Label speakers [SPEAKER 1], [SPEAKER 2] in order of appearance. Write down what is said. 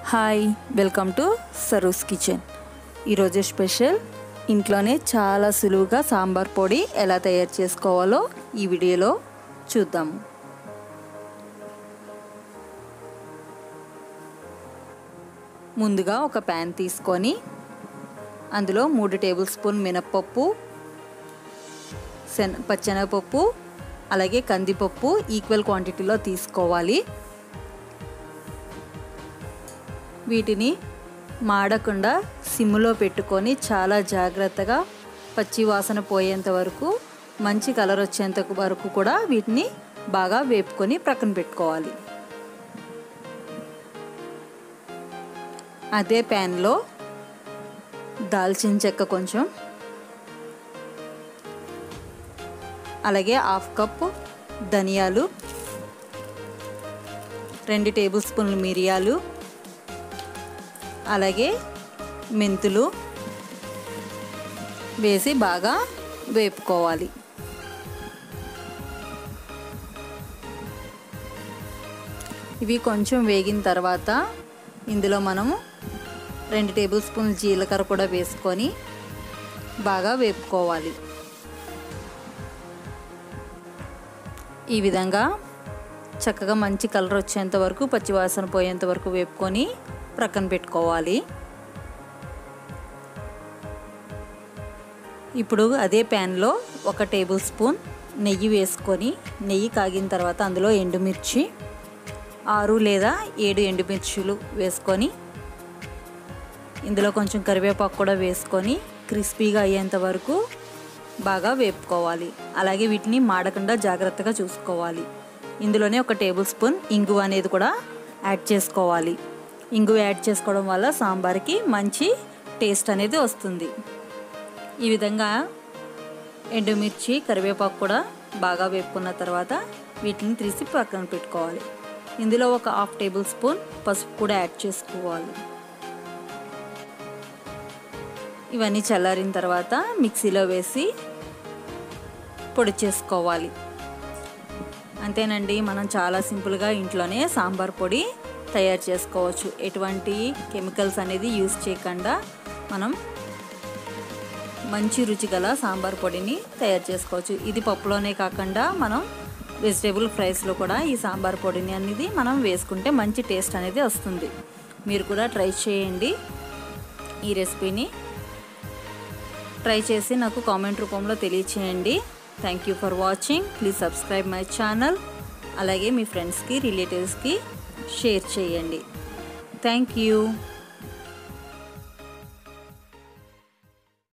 [SPEAKER 1] hi welcome to Saru's kitchen ఈరోజు special ఇంట్లోనే చాలా సులువుగా సాంబార్ పొడి ఎలా తయారు చేసుకోవాలో ఈ వీడియోలో చూద్దాము ముందుగా ఒక ప్యాన్ తీసుకొని అందులో మూడు టేబుల్ స్పూన్ మినప్పప్పు శన పచ్చెనగపప్పు అలాగే కందిపప్పు ఈక్వల్ క్వాంటిటీలో తీసుకోవాలి వీటిని మాడకుండా సిమ్లో పెట్టుకొని చాలా జాగ్రత్తగా పచ్చి వాసన పోయేంత వరకు మంచి కలర్ వచ్చేంత వరకు కూడా వీటిని బాగా వేపుకొని ప్రక్కన పెట్టుకోవాలి అదే ప్యాన్లో దాల్చిన చెక్క కొంచెం అలాగే హాఫ్ కప్ ధనియాలు రెండు టేబుల్ స్పూన్లు మిరియాలు అలాగే మెంతులు వేసి బాగా వేపుకోవాలి ఇవి కొంచెం వేగిన తర్వాత ఇందులో మనము రెండు టేబుల్ స్పూన్లు జీలకర్ర కూడా వేసుకొని బాగా వేపుకోవాలి ఈ విధంగా చక్కగా మంచి కలర్ వచ్చేంత వరకు పచ్చివాసన పోయేంత వరకు వేపుకొని ప్రక్కన పెట్టుకోవాలి ఇప్పుడు అదే ప్యాన్లో ఒక టేబుల్ స్పూన్ నెయ్యి వేసుకొని నెయ్యి కాగిన తర్వాత అందులో ఎండుమిర్చి ఆరు లేదా ఏడు ఎండుమిర్చులు వేసుకొని ఇందులో కొంచెం కరివేపాకు కూడా వేసుకొని క్రిస్పీగా అయ్యేంత వరకు బాగా వేపుకోవాలి అలాగే వీటిని మాడకుండా జాగ్రత్తగా చూసుకోవాలి ఇందులోనే ఒక టేబుల్ స్పూన్ ఇంగు అనేది కూడా యాడ్ చేసుకోవాలి ఇంగు యాడ్ చేసుకోవడం వల్ల సాంబార్కి మంచి టేస్ట్ అనేది వస్తుంది ఈ విధంగా ఎండుమిర్చి కరివేపాకు కూడా బాగా వేపుకున్న తర్వాత వీటిని తీసి పక్కన పెట్టుకోవాలి ఇందులో ఒక హాఫ్ టేబుల్ స్పూన్ పసుపు కూడా యాడ్ చేసుకోవాలి ఇవన్నీ చల్లారిన తర్వాత మిక్సీలో వేసి పొడి చేసుకోవాలి అంతేనండి మనం చాలా సింపుల్గా ఇంట్లోనే సాంబార్ పొడి తయారు చేసుకోవచ్చు ఎటువంటి కెమికల్స్ అనేది యూస్ చేయకుండా మనం మంచి రుచి గల సాంబార్ పొడిని తయారు చేసుకోవచ్చు ఇది పప్పులోనే కాకుండా మనం వెజిటేబుల్ ఫ్రైస్లో కూడా ఈ సాంబార్ పొడిని అనేది మనం వేసుకుంటే మంచి టేస్ట్ అనేది వస్తుంది మీరు కూడా ట్రై చేయండి ఈ రెసిపీని ట్రై చేసి నాకు కామెంట్ రూపంలో తెలియచేయండి thank you for watching please subscribe my channel అలాగే మీ ఫ్రెండ్స్కి రిలేటివ్స్కి షేర్ చేయండి థ్యాంక్ యూ